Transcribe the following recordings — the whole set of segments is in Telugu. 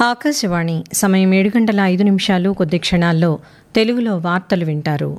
ఆకాశవాణి సమయం ఏడు గంటల ఐదు నిమిషాలు కొద్ది క్షణాల్లో తెలుగులో వార్తలు వింటారు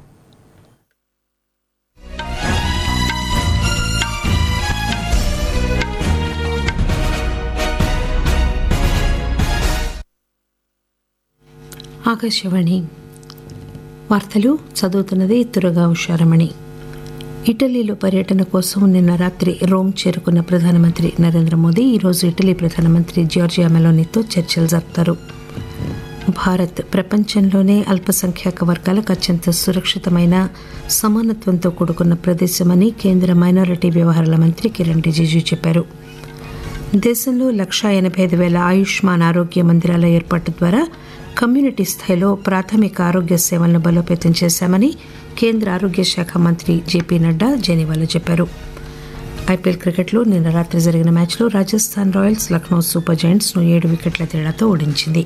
ఆకాశవాణి వార్తలు చదువుతున్నది తురగా ఉషారమణి ఇటలీలో పర్యటన కోసం నిన్న రాత్రి రోమ్ చేరుకున్న ప్రధానమంత్రి నరేంద్ర మోదీ ఈరోజు ఇటలీ ప్రధానమంత్రి జార్జియా మెలోనీతో చర్చలు జరుపుతారు భారత్ ప్రపంచంలోనే అల్పసంఖ్యాక వర్గాలకు అత్యంత సురక్షితమైన సమానత్వంతో కూడుకున్న ప్రదేశమని కేంద్ర మైనారిటీ వ్యవహారాల మంత్రి కిరణ్ రిజిజు చెప్పారు దేశంలో లక్షా ఎనభై ఐదు వేల ఆయుష్మాన్ ఆరోగ్య మందిరాల ఏర్పాటు ద్వారా కమ్యూనిటీ స్థాయిలో ప్రాథమిక ఆరోగ్య సేవలను బలోపేతం చేశామని కేంద్ర ఆరోగ్య శాఖ మంత్రి జేపీ నడ్డా జెనీవాలో చెప్పారు ఐపీఎల్ క్రికెట్లో నిన్న రాత్రి జరిగిన మ్యాచ్లో రాజస్థాన్ రాయల్స్ లక్నో సూపర్ జైంట్స్ను ఏడు వికెట్ల తేడాతో ఓడించింది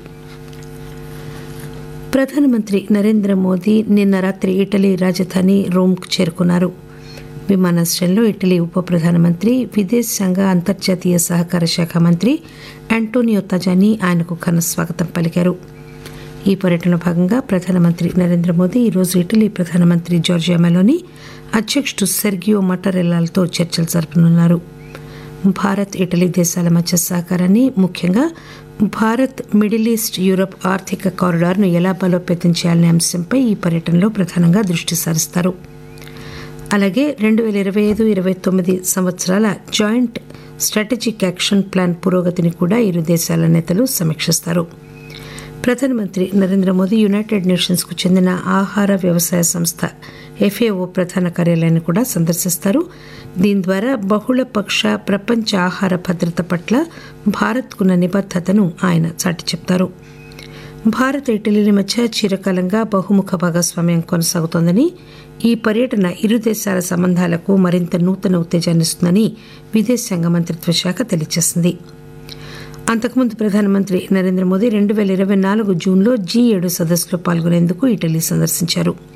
ప్రధానమంత్రి నరేంద్ర మోదీ నిన్న రాత్రి ఇటలీ రాజధాని రోమ్కు చేరుకున్నారు విమానాశ్రయంలో ఇటలీ ఉప ప్రధానమంత్రి విదేశాంగ అంతర్జాతీయ సహకార శాఖ మంత్రి ఆంటోనియో తజాని ఆయనకు ఘన స్వాగతం పలికారు ఈ పర్యటనలో భాగంగా ప్రధానమంత్రి నరేంద్ర మోదీ ఈరోజు ఇటలీ ప్రధానమంత్రి జార్జియా మెలోని అధ్యక్షుడు సెర్గియో మటరెల్లాలతో చర్చలు జరపనున్నారు భారత్ ఇటలీ దేశాల మధ్య సహకారాన్ని ముఖ్యంగా భారత్ మిడిల్ ఈస్ట్ యూరప్ ఆర్థిక కారిడార్ను ఎలా బలోపేతం చేయాలనే అంశంపై ఈ పర్యటనలో ప్రధానంగా దృష్టి సారిస్తారు అలాగే రెండు వేల ఇరవై ఐదు ఇరవై తొమ్మిది సంవత్సరాల జాయింట్ స్ట్రాటజిక్ యాక్షన్ ప్లాన్ పురోగతిని కూడా ఇరు దేశాల నేతలు సమీక్షిస్తారు ప్రధానమంత్రి నరేంద్ర మోదీ యునైటెడ్ నేషన్స్కు చెందిన ఆహార వ్యవసాయ సంస్థ ఎఫ్ఏఓ ప్రధాన కార్యాలయాన్ని కూడా సందర్శిస్తారు దీని ద్వారా బహుళపక్ష ప్రపంచ ఆహార భద్రత పట్ల భారత్కున్న నిబద్దతను ఆయన చాటి చెప్తారు భారత్ ఇటలీల మధ్య చిరకాలంగా బహుముఖ భాగస్వామ్యం కొనసాగుతోందని ఈ పర్యటన ఇరు దేశాల సంబంధాలకు మరింత నూతన ఉత్తేజాన్నిస్తుందని విదేశాంగ మంత్రిత్వ శాఖ తెలియజేసింది అంతకుముందు ప్రధానమంత్రి నరేంద్ర మోదీ రెండు వేల ఇరవై నాలుగు జూన్లో జీ ఏడు సదస్సులో పాల్గొనేందుకు ఇటలీ సందర్శించారు